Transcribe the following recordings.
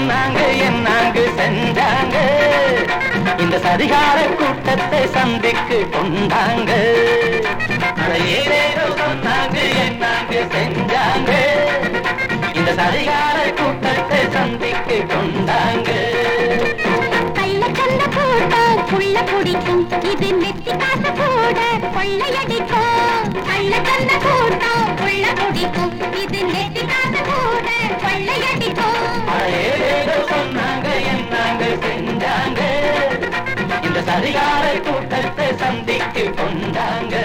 சொன்னாங்க என்னாங்க செஞ்சாங்க இந்த சரிகார கூட்டத்தை சந்திக்கு கொண்டாங்க அட ஏதேதோ சொன்னாங்க என்னாங்க செஞ்சாங்க இந்த சரிகார கூட்டத்தை சந்திக்கு கொண்டாங்க கள்ளச்சந்த கூட்டம் புள்ள பிடிக்கும் இது நெத்தி காசு கூட கொள்ளையடிக்கும் கள்ளச்சந்த கூட்டம் புள்ள பிடிக்கும் இது நெத்தி காசு கூட கொள்ளையடிக்கும் அட ஏதேதோ சொன்னாங்க என்னாங்க செஞ்சாங்க இந்த சரிகார கூட்டத்தை சந்திக்கு கொண்டாங்க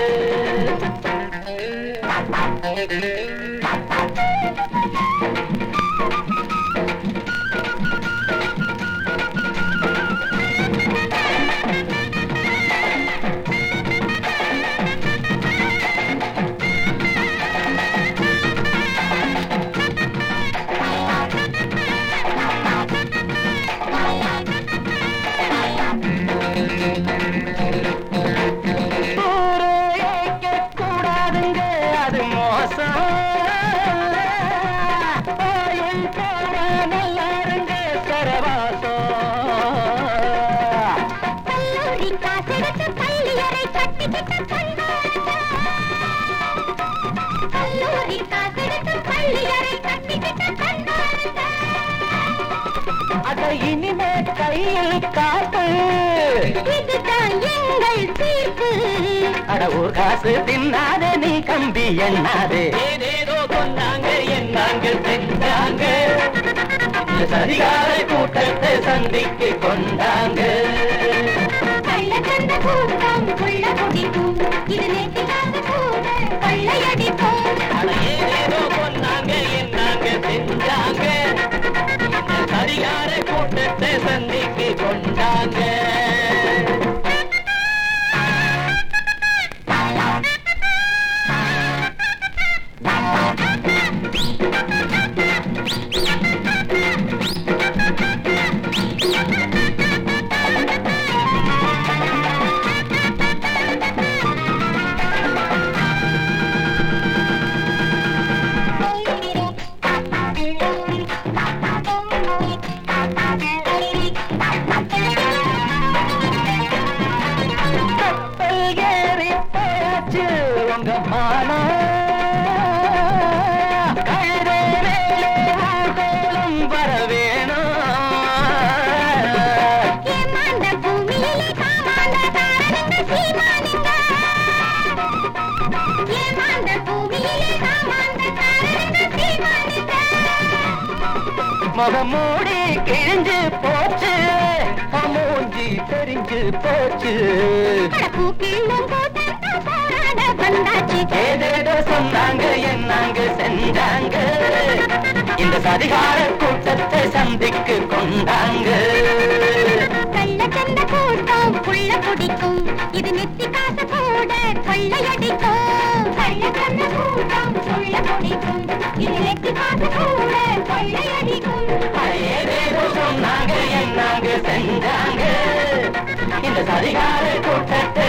கூடாதுங்க அது மோசம் கோயில் போனா நல்லா இருங்க சரவாசம் கல்லூரி காசெடுத்து பள்ளியறை கட்டிக்கிட்ட பொன்னானந்த கல்லூரி காசெடுத்து பள்ளியறை கட்டிக்கிட்ட பொன்னானந்த அத இனிமே கையில் காப்பு இதுதான் எங்கள் தீர்ப்பு அட ஒரு காசு தின்னாதே நீ கம்பி எண்ணாதே ஏதேதோ கொண்டாங்க என்னாங்க செஞ்சாங்க இந்த சரிகார கூட்டத்தை சந்திக்கு கொண்டாங்க கள்ளச்சந்த கூட்டம் புள்ள குடிக்கும் இது நெத்தி காசு கூட கொள்ளையடிக்கும் அட ஏதேதோ கொண்டாங்க என்னாங்க செஞ்சாங்க இந்த சரிகார கூட்டத்தை சந்திக்கு கொண்டாங்க கப்பல் ஏறி போயாச்சு உங்க மானம் கழுதை மேலே ஆட்டோலம் வர வேணும் ஏமாந்த பூமியிலே காமாந்த தாரனுங்க சீமானுங்க ஏமாந்த பூமியிலே காமாந்த தாரனுங்க சீமானுங்க முகமூடி கிழிஞ்சு போச்சு மூஞ்சி தெரிஞ்சு போச்சு கடப்பூ கிள்ளும் கூட்டம் போராட வந்தாச்சு ஏதேதோ சொன்னாங்க என்னாங்க செஞ்சாங்க இந்த சரிகார கூட்டத்தை சந்திக்கு கொண்டாங்க கள்ளச்சந்த கூட்டம் புள்ள பிடிக்கும் இது நெத்தி காசு கூட கொள்ளையடிக்கும் கள்ளச்சந்த கூட்டம் புள்ள பிடிக்கும் இது நெத்தி காசு கூட கொள்ளையடிக்கும் ஏதேதோ சொன்னாங்க என்னாங்க செஞ்சாங்க இந்த சரிகார கூட்டத்தை